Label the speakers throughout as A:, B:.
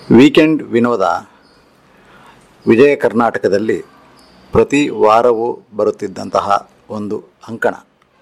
A: weekend ವಿನೋದ ವಿಜಯ ಕರ್ನಾಟಕದಲ್ಲಿ ಪ್ರತಿ ವಾರವೂ ಬರುತ್ತಿದ್ದಂತಹ ಒಂದು ಅಂಕಣ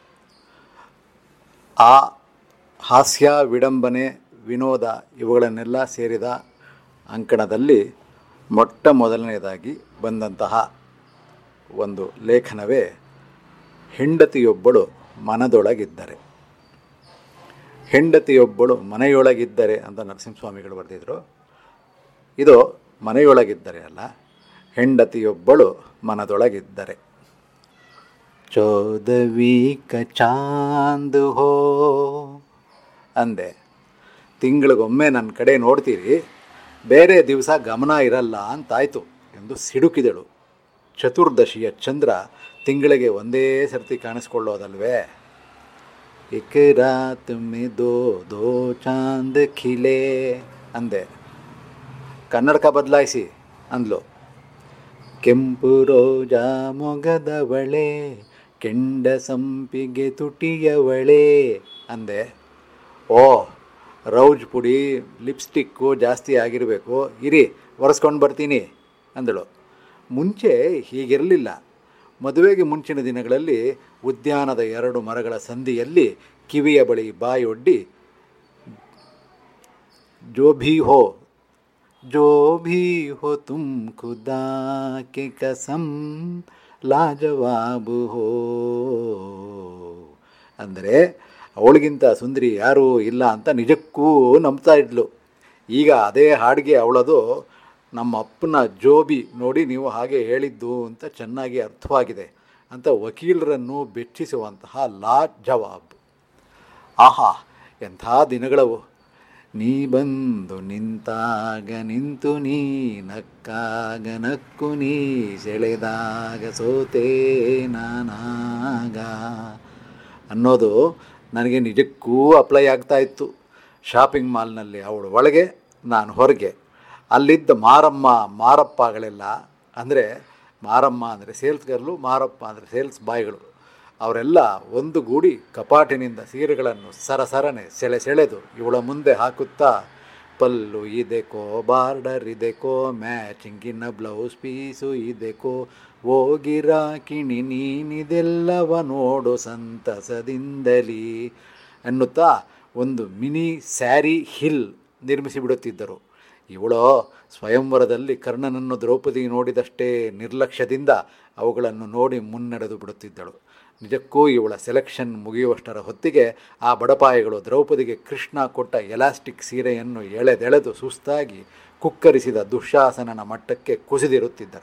A: ಆ ಹಾಸ್ಯ ವಿಡಂಬನೆ ವಿನೋದ ಇವುಗಳನ್ನೆಲ್ಲ ಸೇರಿದ ಅಂಕಣದಲ್ಲಿ ಮೊಟ್ಟ ಮೊದಲನೆಯದಾಗಿ ಬಂದಂತಹ ಒಂದು ಲೇಖನವೇ ಹೆಂಡತಿಯೊಬ್ಬಳು ಮನದೊಳಗಿದ್ದರೆ ಹೆಂಡತಿಯೊಬ್ಬಳು ಮನೆಯೊಳಗಿದ್ದರೆ ಅಂತ ನರಸಿಂಹಸ್ವಾಮಿಗಳು ಬರೆದಿದ್ರು ಇದು ಮನೆಯೊಳಗಿದ್ದರೆ ಅಲ್ಲ ಹೆಂಡತಿಯೊಬ್ಬಳು ಮನದೊಳಗಿದ್ದರೆ ಚೌದವಿ ಕ ಚಾಂದ್ ಹೋ ಅಂದೆ ತಿಂಗಳಿಗೊಮ್ಮೆ ನನ್ನ ಕಡೆ ನೋಡ್ತೀರಿ ಬೇರೆ ದಿವಸ ಗಮನ ಇರಲ್ಲ ಅಂತಾಯ್ತು ಎಂದು ಸಿಡುಕಿದಳು ಚತುರ್ದಶಿಯ ಚಂದ್ರ ತಿಂಗಳಿಗೆ ಒಂದೇ ಸರ್ತಿ ಕಾಣಿಸ್ಕೊಳ್ಳೋದಲ್ವೇ ಇಕ್ ರಾತ್ ಮೇ ದೋ ದೋ ಚಾಂದ್ ಖಿಲೆ ಅಂದೆ ಕನ್ನಡಕ ಬದಲಾಯಿಸಿ ಅಂದ್ಲು ಕೆಂಪು ರೋಜಾ ಮೊಗದವಳೆ ಕೆಂಡ ಸಂಪಿಗೆ ತುಟಿಯವಳೆ ಅಂದೆ ಓ ರೌಜ್ ಪುಡಿ ಲಿಪ್ಸ್ಟಿಕ್ಕು ಜಾಸ್ತಿ ಆಗಿರಬೇಕು ಇರಿ ಒರೆಸ್ಕೊಂಡು ಬರ್ತೀನಿ ಅಂದಳು ಮುಂಚೆ ಹೀಗಿರಲಿಲ್ಲ ಮದುವೆಗೆ ಮುಂಚಿನ ದಿನಗಳಲ್ಲಿ ಉದ್ಯಾನದ ಎರಡು ಮರಗಳ ಸಂದಿಯಲ್ಲಿ ಕಿವಿಯ ಬಳಿ ಬಾಯೊಡ್ಡಿ ಜೋ ಭೀ ಹೋ ಜೋ ಭೀ ಹೋ ತುಮ್ ಖುದಾ ಕೆ ಕಸಂ ಲಾಜವಾಬು ಹೋ ಅಂದರೆ ಅವಳಿಗಿಂತ ಸುಂದರಿ ಯಾರೂ ಇಲ್ಲ ಅಂತ ನಿಜಕ್ಕೂ ನಂಬ್ತಾ ಇದ್ಲು ಈಗ ಅದೇ ಹಾಡಿಗೆ ಅವಳದು ನಮ್ಮ ಅಪ್ಪನ ಜೋಬಿ ನೋಡಿ ನೀವು ಹಾಗೆ ಹೇಳಿದ್ದು ಅಂತ ಚೆನ್ನಾಗಿ ಅರ್ಥವಾಗಿದೆ ಅಂತ ವಕೀಲರನ್ನು ಬೆಚ್ಚಿಸುವಂತಹ ಲಾ ಜವಾಬ್ ಆಹಾ ಎಂಥ ದಿನಗಳವು ನೀ ಬಂದು ನಿಂತಾಗ ನಿಂತು ನೀ ನಕ್ಕಾಗ ನಕ್ಕು ನೀ ಸೆಳೆದಾಗ ಸೋತೆ ನಾನಾಗ ಅನ್ನೋದು ನನಗೆ ನಿಜಕ್ಕೂ ಅಪ್ಲೈ ಆಗ್ತಾ ಇತ್ತು ಶಾಪಿಂಗ್ ಮಾಲ್ನಲ್ಲಿ ಅವಳು ಒಳಗೆ ನಾನು ಹೊರಗೆ ಅಲ್ಲಿದ್ದ ಮಾರಮ್ಮ ಮಾರಪ್ಪಗಳೆಲ್ಲ ಅಂದರೆ ಮಾರಮ್ಮ ಅಂದರೆ ಸೇಲ್ಸ್ ಗರ್ಲು ಮಾರಪ್ಪ ಅಂದರೆ ಸೇಲ್ಸ್ ಬಾಯ್ಗಳು ಅವರೆಲ್ಲ ಒಂದು ಗೂಡಿ ಕಪಾಟಿನಿಂದ ಸೀರೆಗಳನ್ನು ಸರಸರನೆ ಸೆಳೆ ಸೆಳೆದು ಇವಳ ಮುಂದೆ ಹಾಕುತ್ತಾ ಪಲ್ಲು ಇದೆಕೋ ಬಾರ್ಡರ್ ಇದೆಕೋ ಮ್ಯಾಚಿಂಗಿನ ಬ್ಲೌಸ್ ಪೀಸು ಇದೆಕೋ ಓಗಿರಾಕಿಣಿ ನೀನಿದೆಲ್ಲವ ನೋಡು ಸಂತಸದಿಂದಲಿ ಎನ್ನುತ್ತಾ ಒಂದು ಮಿನಿ ಸ್ಯಾರಿ ಹಿಲ್ ನಿರ್ಮಿಸಿಬಿಡುತ್ತಿದ್ದರು ಇವಳೋ ಸ್ವಯಂವರದಲ್ಲಿ ಕರ್ಣನನ್ನು ದ್ರೌಪದಿ ನೋಡಿದಷ್ಟೇ ನಿರ್ಲಕ್ಷ್ಯದಿಂದ ಅವುಗಳನ್ನು ನೋಡಿ ಮುನ್ನಡೆದು ಬಿಡುತ್ತಿದ್ದಳು ನಿಜಕ್ಕೂ ಇವಳ ಸೆಲೆಕ್ಷನ್ ಮುಗಿಯುವಷ್ಟರ ಹೊತ್ತಿಗೆ ಆ ಬಡಪಾಯಿಗಳು ದ್ರೌಪದಿಗೆ ಕೃಷ್ಣ ಕೊಟ್ಟ ಎಲಾಸ್ಟಿಕ್ ಸೀರೆಯನ್ನು ಎಳೆದೆಳೆದು ಸುಸ್ತಾಗಿ ಕುಕ್ಕರಿಸಿದ ದುಶ್ಯಾಸನನ ಮಟ್ಟಕ್ಕೆ ಕುಸಿದಿರುತ್ತಿದ್ದರು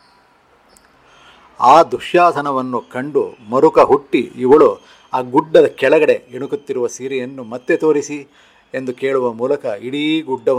A: ಆ ದುಶ್ಯಾಸನವನ್ನು ಕಂಡು ಮರುಕ ಹುಟ್ಟಿ ಇವಳು ಆ ಗುಡ್ಡದ ಕೆಳಗಡೆ ಇಣುಕುತ್ತಿರುವ ಸೀರೆಯನ್ನು ಮತ್ತೆ ತೋರಿಸಿ ಎಂದು ಕೇಳುವ ಮೂಲಕ ಇಡೀ ಗುಡ್ಡವನ್ನು